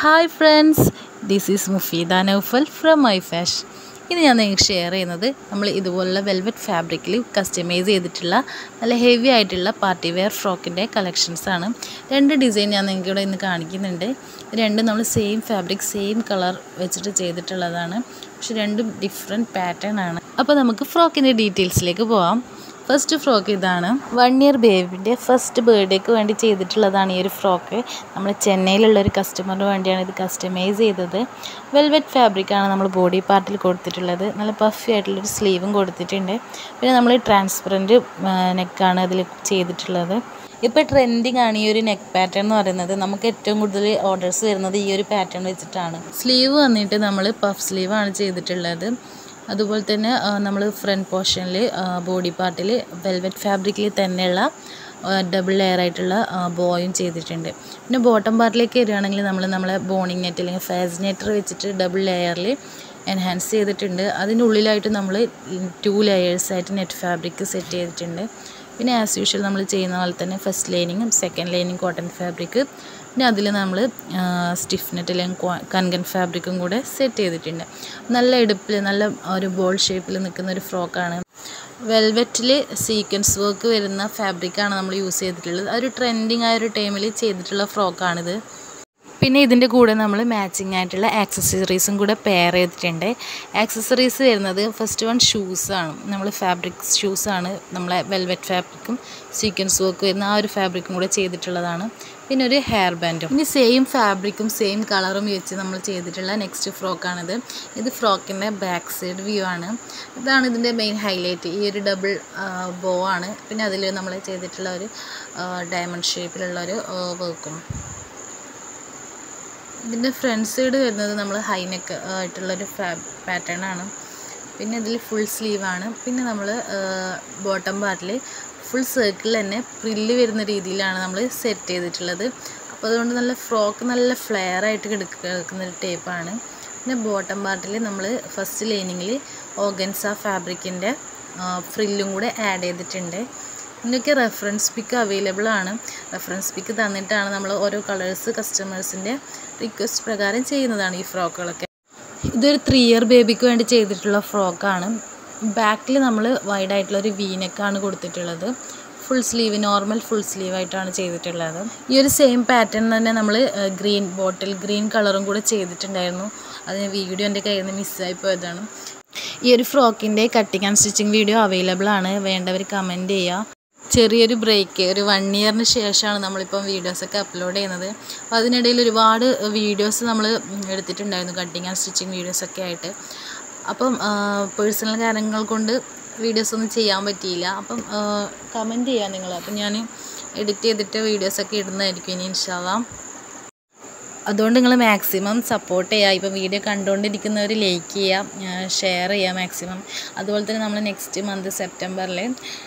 hi friends this is Mufeeda Naufal from my fash ഇന്ന് ഞാൻ നിങ്ങൾക്ക് ഷെയർ ചെയ്യുന്നത് നമ്മൾ ഇതുപോലുള്ള വെൽവെറ്റ് ഫാബ്രിക്കിൽ കസ്റ്റമൈസ് ചെയ്തിട്ടുള്ള നല്ല ഹെവി ആയിട്ടുള്ള പാർട്ടി വെയർ ഫ്രോക്കിൻ്റെ കളക്ഷൻസാണ് രണ്ട് ഡിസൈൻ ഞാൻ നിങ്ങൾക്ക് ഇവിടെ ഇന്ന് കാണിക്കുന്നുണ്ട് രണ്ടും നമ്മൾ സെയിം ഫാബ്രിക് സെയിം കളർ വെച്ചിട്ട് ചെയ്തിട്ടുള്ളതാണ് പക്ഷെ രണ്ടും ഡിഫറെൻറ്റ് പാറ്റേൺ ആണ് അപ്പോൾ നമുക്ക് ഫ്രോക്കിൻ്റെ ഡീറ്റെയിൽസിലേക്ക് പോവാം ഫസ്റ്റ് ഫ്രോക്ക് ഇതാണ് വൺ ഇയർ ബേബിൻ്റെ ഫസ്റ്റ് ബർത്ത്ഡേക്ക് വേണ്ടി ചെയ്തിട്ടുള്ളതാണ് ഈ ഒരു ഫ്രോക്ക് നമ്മൾ ചെന്നൈയിലുള്ള ഒരു കസ്റ്റമറിന് വേണ്ടിയാണ് ഇത് കസ്റ്റമൈസ് ചെയ്തത് വെൽവെറ്റ് ഫാബ്രിക്കാണ് നമ്മൾ ബോഡി പാർട്ടിൽ കൊടുത്തിട്ടുള്ളത് നല്ല പഫി ആയിട്ടുള്ളൊരു സ്ലീവും കൊടുത്തിട്ടുണ്ട് പിന്നെ നമ്മൾ ട്രാൻസ്പെറൻറ്റ് നെക്കാണ് അതിൽ ചെയ്തിട്ടുള്ളത് ഇപ്പോൾ ട്രെൻഡിങ് ആണ് ഈ ഒരു നെക്ക് പാറ്റേൺ എന്ന് പറയുന്നത് നമുക്ക് ഏറ്റവും കൂടുതൽ ഓർഡേഴ്സ് വരുന്നത് ഈ ഒരു പാറ്റേൺ വെച്ചിട്ടാണ് സ്ലീവ് വന്നിട്ട് നമ്മൾ പഫ് സ്ലീവാണ് ചെയ്തിട്ടുള്ളത് അതുപോലെ തന്നെ നമ്മൾ ഫ്രണ്ട് പോർഷനിൽ ബോഡി പാർട്ടിൽ വെൽവെറ്റ് ഫാബ്രിക്കിൽ തന്നെയുള്ള ഡബിൾ ലെയർ ആയിട്ടുള്ള ബോയും ചെയ്തിട്ടുണ്ട് പിന്നെ ബോട്ടം പാർട്ടിലേക്ക് വരികയാണെങ്കിൽ നമ്മൾ നമ്മളെ ബോണിങ് നെറ്റ് അല്ലെങ്കിൽ ഫാസിനേറ്റർ വെച്ചിട്ട് ഡബിൾ ലെയറിൽ എൻഹാൻസ് ചെയ്തിട്ടുണ്ട് അതിൻ്റെ ഉള്ളിലായിട്ട് നമ്മൾ ടു ലെയേഴ്സായിട്ട് നെറ്റ് ഫാബ്രിക് സെറ്റ് ചെയ്തിട്ടുണ്ട് പിന്നെ ആസ് യൂഷ്വൽ നമ്മൾ ചെയ്യുന്ന പോലെ തന്നെ ഫസ്റ്റ് ലൈനിങ്ങും സെക്കൻഡ് ലൈനിങ് കോട്ടൺ ഫാബ്രിക് പിന്നെ അതിൽ നമ്മൾ സ്റ്റിഫ് നെറ്റ് അല്ലെങ്കിൽ കൻകൻ ഫാബ്രിക്കും കൂടെ സെറ്റ് ചെയ്തിട്ടുണ്ട് നല്ല ഇടുപ്പിൽ നല്ല ഒരു ബോൾ ഷേപ്പിൽ നിൽക്കുന്ന ഒരു ഫ്രോക്കാണ് വെൽവെറ്റിൽ സീക്വൻസ് വർക്ക് വരുന്ന ഫാബ്രിക്കാണ് നമ്മൾ യൂസ് ചെയ്തിട്ടുള്ളത് അതൊരു ട്രെൻഡിങ് ആയ ഒരു ടൈമിൽ ചെയ്തിട്ടുള്ള ഫ്രോക്കാണിത് പിന്നെ ഇതിൻ്റെ കൂടെ നമ്മൾ മാച്ചിങ് ആയിട്ടുള്ള ആക്സസറീസും കൂടെ പെയർ ചെയ്തിട്ടുണ്ട് ആക്സസറീസ് വരുന്നത് ഫസ്റ്റ് വൺ ഷൂസാണ് നമ്മൾ ഫാബ്രിക് ഷൂസാണ് നമ്മളെ വെൽവെറ്റ് ഫാബ്രിക്കും സീക്വൻസ് വർക്ക് വരുന്ന ആ ഒരു ഫാബ്രിക്കും കൂടെ ചെയ്തിട്ടുള്ളതാണ് പിന്നെ ഒരു ഹെയർ ബാൻഡും ഇനി സെയിം ഫാബ്രിക്കും സെയിം കളറും വെച്ച് നമ്മൾ ചെയ്തിട്ടുള്ള നെക്സ്റ്റ് ഫ്രോക്കാണിത് ഇത് ഫ്രോക്കിൻ്റെ ബാക്ക് സൈഡ് വ്യൂ ആണ് ഇതാണ് ഇതിൻ്റെ മെയിൻ ഹൈലൈറ്റ് ഈ ഒരു ഡബിൾ ബോ ആണ് പിന്നെ അതിൽ നമ്മൾ ചെയ്തിട്ടുള്ള ഒരു ഡയമണ്ട് ഷേപ്പിലുള്ള ഒരു വർക്കും ഇതിൻ്റെ ഫ്രണ്ട് സൈഡ് വരുന്നത് നമ്മൾ ഹൈനെക്ക് ആയിട്ടുള്ളൊരു ഫാ പാറ്റേൺ ആണ് പിന്നെ ഇതിൽ ഫുൾ സ്ലീവാണ് പിന്നെ നമ്മൾ ബോട്ടം പാർട്ടിൽ ഫുൾ സർക്കിൾ തന്നെ പ്രില്ല് വരുന്ന രീതിയിലാണ് നമ്മൾ സെറ്റ് ചെയ്തിട്ടുള്ളത് അപ്പോൾ അതുകൊണ്ട് നല്ല ഫ്രോക്ക് നല്ല ഫ്ലെയർ ആയിട്ട് കിടക്കുന്ന ഒരു ടൈപ്പാണ് പിന്നെ ബോട്ടം പാർട്ടിൽ നമ്മൾ ഫസ്റ്റ് ലൈനിങ്ങിൽ ഓഗൻസ ഫാബ്രിക്കിൻ്റെ ഫ്രില്ലും കൂടെ ആഡ് ചെയ്തിട്ടുണ്ട് ഇതിനൊക്കെ റെഫറൻസ് പിക്ക് അവൈലബിൾ ആണ് റെഫറൻസ് പിക്ക് തന്നിട്ടാണ് നമ്മൾ ഓരോ കളേഴ്സ് കസ്റ്റമേഴ്സിൻ്റെ റിക്വസ്റ്റ് പ്രകാരം ചെയ്യുന്നതാണ് ഈ ഫ്രോക്കുകളൊക്കെ ഇതൊരു ത്രീ ഇയർ ബേബിക്ക് വേണ്ടി ചെയ്തിട്ടുള്ള ഫ്രോക്കാണ് ബാക്കിൽ നമ്മൾ വൈഡായിട്ടുള്ള ഒരു വീനെക്കാണ് കൊടുത്തിട്ടുള്ളത് full sleeve normal full sleeve ആയിട്ടാണ് ചെയ്തിട്ടുള്ളത് ഈ ഒരു സെയിം പാറ്റേൺ തന്നെ നമ്മൾ ഗ്രീൻ ബോട്ടിൽ ഗ്രീൻ കളറും കൂടെ ചെയ്തിട്ടുണ്ടായിരുന്നു അതിന് വീഡിയോ എൻ്റെ കയ്യിൽ നിന്ന് മിസ്സായി പോയതാണ് ഈ ഒരു ഫ്രോക്കിൻ്റെ cutting and stitching video available ആണ് വേണ്ടവർ കമൻറ്റ് ചെയ്യുക ചെറിയൊരു ബ്രേക്ക് ഒരു വൺ ഇയറിന് ശേഷമാണ് നമ്മളിപ്പം വീഡിയോസൊക്കെ അപ്ലോഡ് ചെയ്യുന്നത് അപ്പോൾ അതിനിടയിൽ ഒരുപാട് വീഡിയോസ് നമ്മൾ എടുത്തിട്ടുണ്ടായിരുന്നു കട്ടിങ് ആൻഡ് സ്റ്റിച്ചിങ് വീഡിയോസൊക്കെ ആയിട്ട് അപ്പം പേഴ്സണൽ കാര്യങ്ങൾ കൊണ്ട് വീഡിയോസ് ഒന്നും ചെയ്യാൻ പറ്റിയില്ല അപ്പം കമൻറ്റ് ചെയ്യുക നിങ്ങൾ അപ്പം ഞാൻ എഡിറ്റ് ചെയ്തിട്ട് വീഡിയോസൊക്കെ ഇടുന്നതായിരിക്കും ഇനി ഇൻഷാല്ലാം അതുകൊണ്ട് നിങ്ങൾ മാക്സിമം സപ്പോർട്ട് ചെയ്യുക ഇപ്പം വീഡിയോ കണ്ടുകൊണ്ടിരിക്കുന്നവർ ലൈക്ക് ചെയ്യുക ഷെയർ ചെയ്യുക മാക്സിമം അതുപോലെ തന്നെ നമ്മൾ നെക്സ്റ്റ് മന്ത് സെപ്റ്റംബറിൽ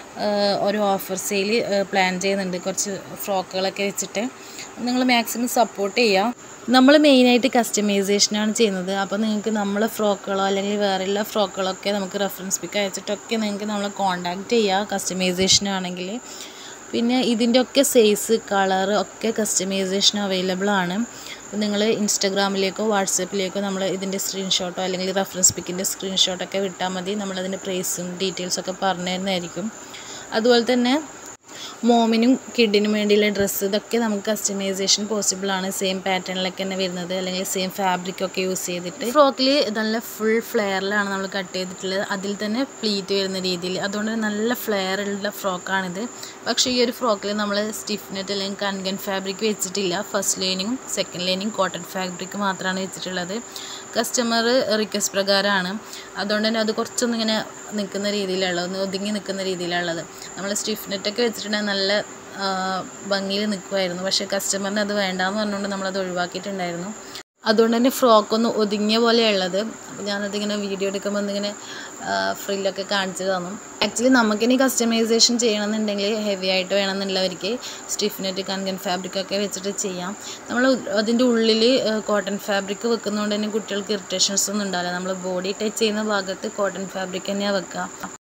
ഒരു ഓഫർ സെയിൽ പ്ലാൻ ചെയ്യുന്നുണ്ട് കുറച്ച് ഫ്രോക്കുകളൊക്കെ വെച്ചിട്ട് നിങ്ങൾ മാക്സിമം സപ്പോർട്ട് ചെയ്യുക നമ്മൾ മെയിനായിട്ട് കസ്റ്റമൈസേഷനാണ് ചെയ്യുന്നത് അപ്പോൾ നിങ്ങൾക്ക് നമ്മളെ ഫ്രോക്കുകളോ അല്ലെങ്കിൽ വേറെയുള്ള ഫ്രോക്കുകളൊക്കെ നമുക്ക് റെഫറൻസ് പിക്ക് അയച്ചിട്ടൊക്കെ നിങ്ങൾക്ക് നമ്മളെ കോൺടാക്റ്റ് ചെയ്യുക കസ്റ്റമൈസേഷനാണെങ്കിൽ പിന്നെ ഇതിൻ്റെ ഒക്കെ സൈസ് കളർ ഒക്കെ കസ്റ്റമൈസേഷൻ അവൈലബിൾ ആണ് അപ്പോൾ നിങ്ങൾ ഇൻസ്റ്റാഗ്രാമിലേക്കോ വാട്സപ്പിലേക്കോ നമ്മൾ ഇതിൻ്റെ സ്ക്രീൻഷോട്ടോ അല്ലെങ്കിൽ റെഫറൻസ് പിക്കിൻ്റെ സ്ക്രീൻഷോട്ടൊക്കെ വിട്ടാൽ മതി നമ്മളതിൻ്റെ പ്രൈസും ഡീറ്റെയിൽസൊക്കെ പറഞ്ഞു തരുന്നതായിരിക്കും അതുപോലെ തന്നെ മോമിനും കിഡിനും വേണ്ടിയുള്ള ഡ്രസ്സ് ഇതൊക്കെ നമുക്ക് കസ്റ്റമൈസേഷൻ പോസിബിൾ ആണ് സെയിം പാറ്റേണിലൊക്കെ തന്നെ വരുന്നത് അല്ലെങ്കിൽ സെയിം ഫാബ്രിക് ഒക്കെ യൂസ് ചെയ്തിട്ട് ഫ്രോക്കിൽ നല്ല ഫുൾ ഫ്ലെയറിലാണ് നമ്മൾ കട്ട് ചെയ്തിട്ടുള്ളത് അതിൽ തന്നെ പ്ലീറ്റ് വരുന്ന രീതിയിൽ അതുകൊണ്ട് നല്ല ഫ്ലെയർ ഉള്ള ഫ്രോക്കാണിത് പക്ഷേ ഈ ഒരു ഫ്രോക്കിൽ നമ്മൾ സ്റ്റിഫ് നെറ്റ് അല്ലെങ്കിൽ കൺകൻ ഫാബ്രിക് വെച്ചിട്ടില്ല ഫസ്റ്റ് ലൈനിങ്ങും സെക്കൻഡ് ലൈനിങ് കോട്ടൺ ഫാബ്രിക് മാത്രമാണ് വെച്ചിട്ടുള്ളത് കസ്റ്റമർ റിക്വസ്റ്റ് പ്രകാരമാണ് അതുകൊണ്ട് തന്നെ അത് കുറച്ചൊന്നും ഇങ്ങനെ നിൽക്കുന്ന രീതിയിലുള്ളത് ഒന്ന് ഒതുങ്ങി നിൽക്കുന്ന രീതിയിലുള്ളത് നമ്മൾ സ്റ്റിഫ് നെറ്റൊക്കെ വെച്ചിട്ടുണ്ടെങ്കിൽ നല്ല ഭംഗിയിൽ നിൽക്കുമായിരുന്നു പക്ഷേ കസ്റ്റമറിന് അത് വേണ്ടാന്ന് പറഞ്ഞുകൊണ്ട് നമ്മളത് ഒഴിവാക്കിയിട്ടുണ്ടായിരുന്നു അതുകൊണ്ട് തന്നെ ഫ്രോക്ക് ഒന്ന് ഒതുങ്ങിയ പോലെയുള്ളത് അപ്പോൾ ഞാനതിങ്ങനെ വീഡിയോ എടുക്കുമ്പോൾ ഒന്നിങ്ങനെ ഫ്രില്ലൊക്കെ കാണിച്ചു തന്നു ആക്ച്വലി നമുക്കിനി കസ്റ്റമൈസേഷൻ ചെയ്യണമെന്നുണ്ടെങ്കിൽ ഹെവി ആയിട്ട് വേണമെന്നുള്ളവർക്ക് സ്റ്റിഫ് നെറ്റ് കൺകൻ ഫാബ്രിക് ഒക്കെ വെച്ചിട്ട് ചെയ്യാം നമ്മൾ അതിൻ്റെ ഉള്ളിൽ കോട്ടൺ ഫാബ്രിക് വെക്കുന്നതുകൊണ്ട് തന്നെ കുട്ടികൾക്ക് ഇറിറ്റേഷൻസ് ഒന്നും ഉണ്ടാവില്ല നമ്മൾ ബോഡി ടച്ച് ചെയ്യുന്ന ഭാഗത്ത് കോട്ടൺ ഫാബ്രിക് തന്നെയാണ് വെക്കുക